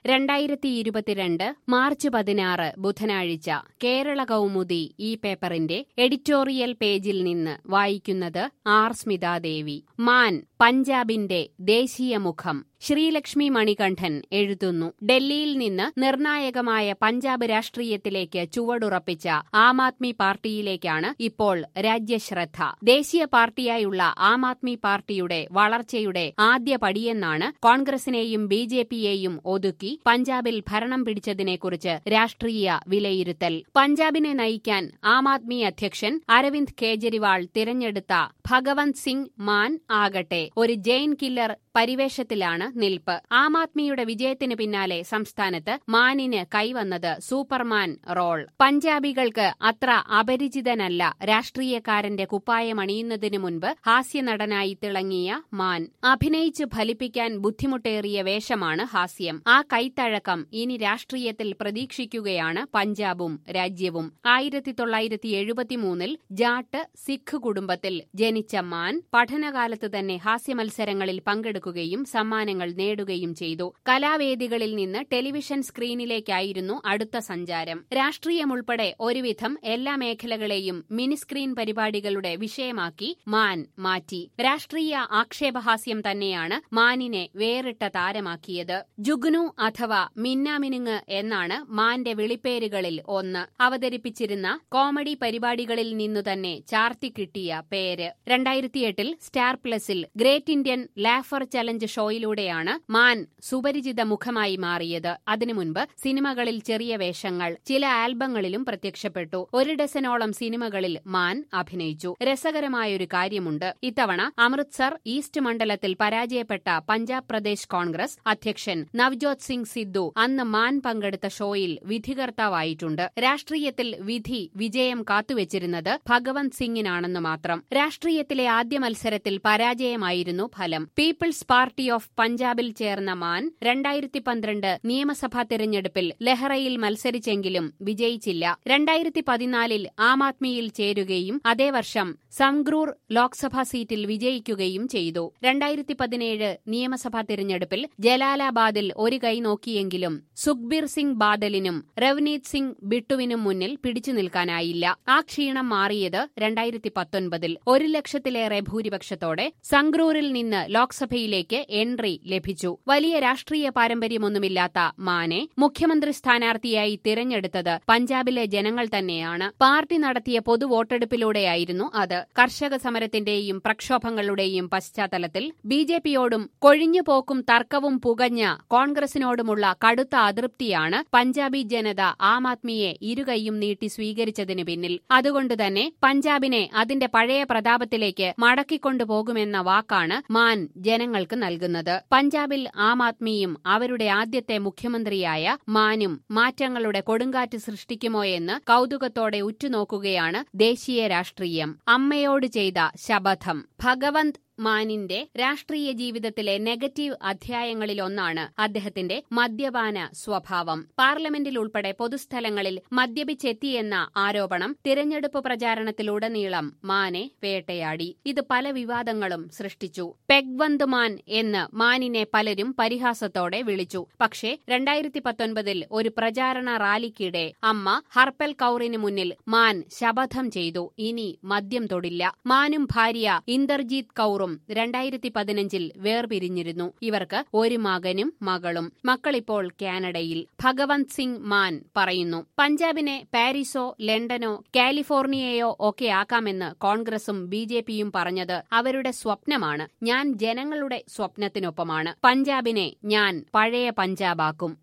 രണ്ടായിരത്തി ഇരുപത്തിരണ്ട് മാർച്ച് പതിനാറ് ബുധനാഴ്ച കേരള കൗമുദി ഈ പേപ്പറിന്റെ എഡിറ്റോറിയൽ പേജിൽ നിന്ന് വായിക്കുന്നത് ആർ സ്മിതാദേവി മാൻ പഞ്ചാബിന്റെ ദേശീയ മുഖം ശ്രീലക്ഷ്മി മണികണ്ഠൻ എഴുതുന്നു ഡൽഹിയിൽ നിന്ന് നിർണായകമായ പഞ്ചാബ് രാഷ്ട്രീയത്തിലേക്ക് ചുവടുറപ്പിച്ച ആം ആദ്മി പാർട്ടിയിലേക്കാണ് ഇപ്പോൾ രാജ്യശ്രദ്ധ ദേശീയ പാർട്ടിയായുള്ള ആം ആദ്മി പാർട്ടിയുടെ വളർച്ചയുടെ ആദ്യ പടിയെന്നാണ് കോൺഗ്രസിനെയും ബി ജെ പിയെയും ഒതുക്കി പഞ്ചാബിൽ ഭരണം പിടിച്ചതിനെക്കുറിച്ച് രാഷ്ട്രീയ വിലയിരുത്തൽ പഞ്ചാബിനെ നയിക്കാൻ ആം ആദ്മി അധ്യക്ഷൻ അരവിന്ദ് കേജ്രിവാൾ തിരഞ്ഞെടുത്ത ഭഗവന്ത് സിംഗ് മാൻ ആകട്ടെ ഒരു ജെയിൻ കില്ലർ പരിവേഷത്തിലാണ് നിൽപ്പ് ആം ആദ്മിയുടെ വിജയത്തിന് പിന്നാലെ സംസ്ഥാനത്ത് മാനിന് കൈവന്നത് സൂപ്പർമാൻ റോൾ പഞ്ചാബികൾക്ക് അത്ര അപരിചിതനല്ല രാഷ്ട്രീയക്കാരന്റെ കുപ്പായമണിയുന്നതിനു മുൻപ് ഹാസ്യനടനായി തിളങ്ങിയ മാൻ അഭിനയിച്ച് ഫലിപ്പിക്കാൻ ബുദ്ധിമുട്ടേറിയ വേഷമാണ് ഹാസ്യം ആ കൈത്തഴക്കം ഇനി രാഷ്ട്രീയത്തിൽ പ്രതീക്ഷിക്കുകയാണ് പഞ്ചാബും രാജ്യവും ആയിരത്തി തൊള്ളായിരത്തി എഴുപത്തിമൂന്നിൽ ജാട്ട് സിഖ് കുടുംബത്തിൽ ജനിച്ച മാൻ പഠനകാലത്ത് തന്നെ ഹാസ്യമത്സരങ്ങളിൽ പങ്കെടുക്കുകയും സമ്മാനങ്ങൾ നേടുകയും ചെയ്തു കലാവേദികളിൽ നിന്ന് ടെലിവിഷൻ സ്ക്രീനിലേക്കായിരുന്നു അടുത്ത സഞ്ചാരം രാഷ്ട്രീയമുൾപ്പെടെ ഒരുവിധം എല്ലാ മേഖലകളെയും മിനിസ്ക്രീൻ പരിപാടികളുടെ വിഷയമാക്കി മാൻ മാറ്റി രാഷ്ട്രീയ ആക്ഷേപഹാസ്യം തന്നെയാണ് മാനിനെ വേറിട്ട താരമാക്കിയത് ജുഗ്നു അഥവാ മിന്നാമിനുങ്ങ് എന്നാണ് മാന്റെ വിളിപ്പേരുകളിൽ ഒന്ന് അവതരിപ്പിച്ചിരുന്ന കോമഡി പരിപാടികളിൽ നിന്നു തന്നെ ചാർത്തിക്കിട്ടിയ പേര് രണ്ടായിരത്തിയെട്ടിൽ സ്റ്റാർ പ്ലസിൽ ഗ്രേറ്റ് ഇന്ത്യൻ ലാഫർ ചലഞ്ച് ഷോയിലൂടെയാണ് മാൻ സുപരിചിത മുഖമായി മാറിയത് അതിനു മുൻപ് സിനിമകളിൽ ചെറിയ വേഷങ്ങൾ ചില ആൽബങ്ങളിലും പ്രത്യക്ഷപ്പെട്ടു ഒരു ഡസനോളം സിനിമകളിൽ മാൻ അഭിനയിച്ചു രസകരമായൊരു കാര്യമുണ്ട് ഇത്തവണ അമൃത്സർ ഈസ്റ്റ് മണ്ഡലത്തിൽ പരാജയപ്പെട്ട പഞ്ചാബ് പ്രദേശ് കോൺഗ്രസ് അധ്യക്ഷൻ നവ്ജോത് സിംഗ് സിദ്ദു അന്ന് മാൻ പങ്കെടുത്ത ഷോയിൽ വിധികർത്താവായിട്ടുണ്ട് രാഷ്ട്രീയത്തിൽ വിധി വിജയം കാത്തുവച്ചിരുന്നത് ഭഗവന്ത് സിംഗിനാണെന്ന് മാത്രം രാഷ്ട്രീയത്തിലെ ആദ്യ മത്സരത്തിൽ പരാജയമായിരുന്നു ഫലം പീപ്പിൾസ് പാർട്ടി ഓഫ് പഞ്ചാബിൽ ചേർന്ന മാൻ രണ്ടായിരത്തി പന്ത്രണ്ട് നിയമസഭാ തെരഞ്ഞെടുപ്പിൽ ലെഹ്റയിൽ മത്സരിച്ചെങ്കിലും വിജയിച്ചില്ല രണ്ടായിരത്തി പതിനാലിൽ ആം ആദ്മിയിൽ ചേരുകയും അതേ വർഷം സംഗ്രൂർ ലോക്സഭാ സീറ്റിൽ വിജയിക്കുകയും ചെയ്തു രണ്ടായിരത്തി പതിനേഴ് നിയമസഭാ തെരഞ്ഞെടുപ്പിൽ ജലാലാബാദിൽ ഒരു കൈ നോക്കിയെങ്കിലും സുഖ്ബീർ സിംഗ് ബാദലിനും രവ്നീത് സിംഗ് ബിട്ടുവിനും മുന്നിൽ പിടിച്ചു നിൽക്കാനായില്ല ആ ക്ഷീണം മാറിയത് രണ്ടായിരത്തി പത്തൊൻപതിൽ ഒരു ലക്ഷത്തിലേറെ ഭൂരിപക്ഷത്തോടെ സംഗ്രൂരിൽ നിന്ന് ലോക്സഭയിലേക്ക് എൻട്രി ലഭിച്ചു വലിയ രാഷ്ട്രീയ പാരമ്പര്യമൊന്നുമില്ലാത്ത മാനെ മുഖ്യമന്ത്രി സ്ഥാനാർത്ഥിയായി തിരഞ്ഞെടുത്തത് പഞ്ചാബിലെ ജനങ്ങൾ തന്നെയാണ് പാർട്ടി നടത്തിയ പൊതുവോട്ടെടുപ്പിലൂടെയായിരുന്നു അത് കർഷക സമരത്തിന്റെയും പ്രക്ഷോഭങ്ങളുടെയും പശ്ചാത്തലത്തിൽ ബി ജെ പിയോടും കൊഴിഞ്ഞുപോക്കും തർക്കവും പുകഞ്ഞ കോൺഗ്രസിനോടുമുള്ള കടുത്ത അതൃപ്തിയാണ് പഞ്ചാബി ജനത ആം ആദ്മിയെ ഇരുകൈയും നീട്ടി സ്വീകരിച്ചതിന് പിന്നിൽ അതുകൊണ്ടുതന്നെ പഞ്ചാബിനെ അതിന്റെ പഴയ പ്രതാപത്തിലേക്ക് മടക്കിക്കൊണ്ടുപോകുമെന്ന വാക്കാണ് മാൻ ജനങ്ങൾക്ക് നൽകുന്നത് പഞ്ചാബിൽ ആം ആദ്മിയും അവരുടെ ആദ്യത്തെ മുഖ്യമന്ത്രിയായ മാനും മാറ്റങ്ങളുടെ കൊടുങ്കാറ്റ് സൃഷ്ടിക്കുമോ എന്ന് കൗതുകത്തോടെ ഉറ്റുനോക്കുകയാണ് ദേശീയ രാഷ്ട്രീയം അമ്മയോട് ചെയ്ത ശപഥം ഭഗവന്ത് മാനിന്റെ രാഷ്ട്രീയ ജീവിതത്തിലെ നെഗറ്റീവ് അധ്യായങ്ങളിലൊന്നാണ് അദ്ദേഹത്തിന്റെ മദ്യപാന സ്വഭാവം പാർലമെന്റിൽ ഉൾപ്പെടെ പൊതുസ്ഥലങ്ങളിൽ മദ്യപിച്ചെത്തിയെന്ന ആരോപണം തിരഞ്ഞെടുപ്പ് പ്രചാരണത്തിലുടനീളം മാനെ വേട്ടയാടി ഇത് പല വിവാദങ്ങളും സൃഷ്ടിച്ചു പെഗ്വന്ത് മാൻ എന്ന് മാനിനെ പലരും പരിഹാസത്തോടെ വിളിച്ചു പക്ഷേ രണ്ടായിരത്തി പത്തൊൻപതിൽ ഒരു പ്രചാരണ റാലിക്കിടെ അമ്മ ഹർപ്പൽ കൌറിന് മുന്നിൽ മാൻ ശപഥം ചെയ്തു ഇനി മദ്യം തൊടില്ല മാനും ഭാര്യ ഇന്ദർജീത് കൌറും രണ്ടായിരത്തി പതിനഞ്ചിൽ വേർപിരിഞ്ഞിരുന്നു ഇവർക്ക് ഒരു മകനും മകളും മക്കളിപ്പോൾ കാനഡയിൽ ഭഗവന്ത് സിംഗ് മാൻ പറയുന്നു പഞ്ചാബിനെ പാരീസോ ലണ്ടനോ കാലിഫോർണിയയോ ഒക്കെ ആക്കാമെന്ന് കോൺഗ്രസും ബി ജെ പിയും പറഞ്ഞത് അവരുടെ സ്വപ്നമാണ് ഞാൻ ജനങ്ങളുടെ സ്വപ്നത്തിനൊപ്പമാണ് പഞ്ചാബിനെ ഞാൻ പഴയ പഞ്ചാബാക്കും